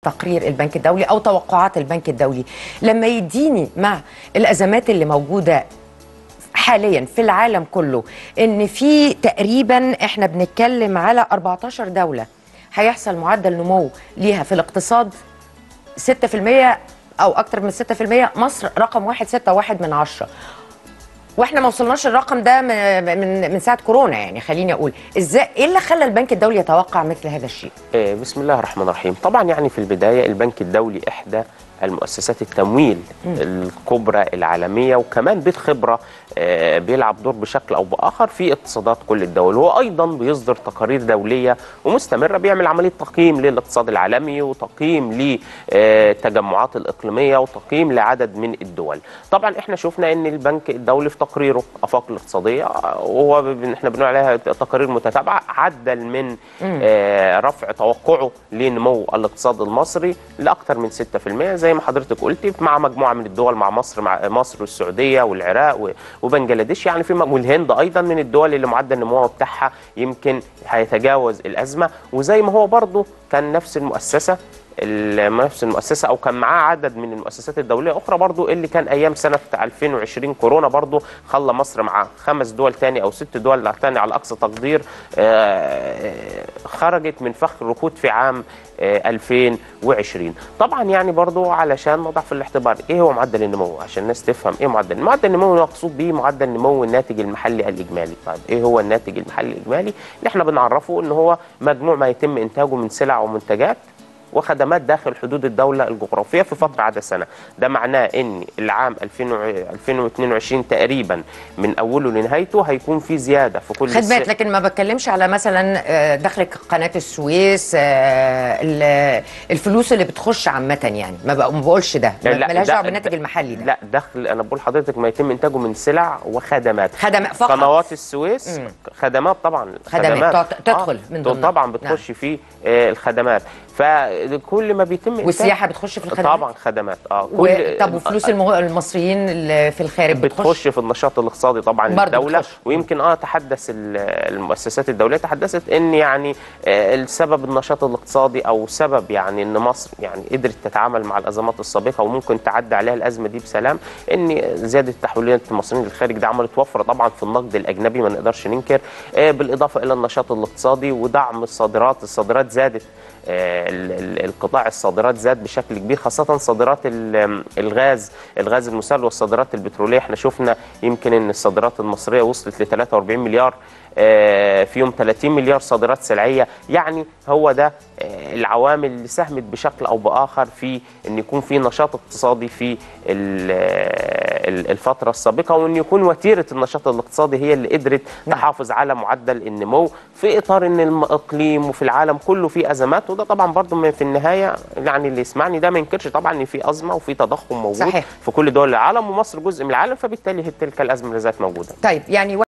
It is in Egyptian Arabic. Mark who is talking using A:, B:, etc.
A: تقرير البنك الدولي او توقعات البنك الدولي لما يديني مع الازمات اللي موجوده حاليا في العالم كله ان في تقريبا احنا بنتكلم على 14 دوله هيحصل معدل نمو ليها في الاقتصاد 6% او اكتر من 6% مصر رقم واحد ستة واحد من عشرة واحنا ما وصلناش الرقم ده من من من ساعه كورونا يعني خليني اقول ازاي ايه اللي خلى البنك الدولي يتوقع مثل هذا الشيء
B: آه، بسم الله الرحمن الرحيم طبعا يعني في البداية البنك الدولي إحدى المؤسسات التمويل الكبرى العالمية وكمان بالخبرة آه، بيلعب دور بشكل أو بآخر في اقتصادات كل الدول هو أيضا بيصدر تقارير دولية ومستمرة بيعمل عملية تقييم للاقتصاد العالمي وتقييم للتجمعات الإقليمية وتقييم لعدد من الدول طبعا احنا شفنا ان البنك الدولي في تقريره افاق الاقتصاديه آه، وهو ب- احنا بنقول عليها تقارير متتابعه عدل من آه، رفع توقعه لنمو الاقتصاد المصري لاكثر من 6% زي ما حضرتك قلتي مع مجموعه من الدول مع مصر مع مصر والسعوديه والعراق و- وبنجلاديش يعني في م- والهند ايضا من الدول اللي معدل النمو بتاعها يمكن هيتجاوز الازمه وزي ما هو برضه كان نفس المؤسسه ال- نفس المؤسسه او كان معاه عدد من المؤسسات الدوليه اخرى برضو اللي كان ايام سنه 2020 كورونا برضو خلى مصر مع خمس دول تاني او ست دول تاني على اقصى تقدير آه، خرجت من فخ الركود في عام آه، 2020 طبعا يعني برضو علشان نضع في الاعتبار ايه هو معدل النمو عشان الناس تفهم ايه معدل معدل النمو المقصود به معدل نمو الناتج المحلي الاجمالي طيب ايه هو الناتج المحلي الاجمالي اللي احنا بنعرفه ان هو مجموع ما يتم انتاجه من سلع ومنتجات وخدمات داخل حدود الدولة الجغرافية في فترة عدا سنة ده معناه ان العام 2000 و- 2022 تقريبا من اوله لنهايته هيكون في زيادة في كل
A: خدمات
B: الس-
A: لكن ما بتكلمش على مثلا آه، دخل قناه السويس آه، ال- الفلوس اللي بتخش عامه يعني ما بق- ما بقولش ده
B: لا، لا،
A: ملهاش
B: ده-
A: دعوه بالناتج
B: ده-
A: المحلي ده
B: لا دخل انا بقول لحضرتك ما يتم انتاجه من سلع وخدمات
A: خدمات فقط
B: قنوات السويس خدمات طبعا
A: خدمات تت- تدخل من ضمنها.
B: طبعا بتخش في آه، الخدمات فكل ما بيتم إنتاج-
A: والسياحه بتخش في الخدمات
B: طبعا خدمات اه
A: و...
B: كل-
A: طب وفلوس المغ... المصريين اللي في الخارج بتخش,
B: بتخش في النشاط الاقتصادي طبعا
A: برضه
B: للدوله
A: بتخش.
B: ويمكن اه تحدث ال- المؤسسات الدوليه تحدثت ان يعني آه، السبب النشاط الاقتصادي او سبب يعني ان مصر يعني قدرت تتعامل مع الازمات السابقه وممكن تعدي عليها الازمه دي بسلام ان زياده تحويلات المصريين للخارج ده عملت وفره طبعا في النقد الاجنبي ما نقدرش ننكر آه، بالاضافه الى النشاط الاقتصادي ودعم الصادرات الصادرات زادت آه، ال- ال- القطاع الصادرات زاد بشكل كبير خاصة صادرات ال- الغاز الغاز المسال والصادرات البترولية احنا شفنا يمكن ان الصادرات المصرية وصلت ل 43 مليار آه، فيهم 30 مليار صادرات سلعية يعني هو ده آه، العوامل اللي ساهمت بشكل او باخر في ان يكون في نشاط اقتصادي في ال- ال- الفترة السابقة وان يكون وتيرة النشاط الاقتصادي هي اللي قدرت تحافظ على معدل النمو في اطار ان الاقليم وفي العالم كله في ازمات وده طبعا برضو من- في النهايه يعني اللي يسمعني ده ما ينكرش طبعا ان في ازمه وفي تضخم موجود
A: صحيح.
B: في كل دول العالم ومصر جزء من العالم فبالتالي هي تلك الازمه اللي ذات موجوده
A: طيب يعني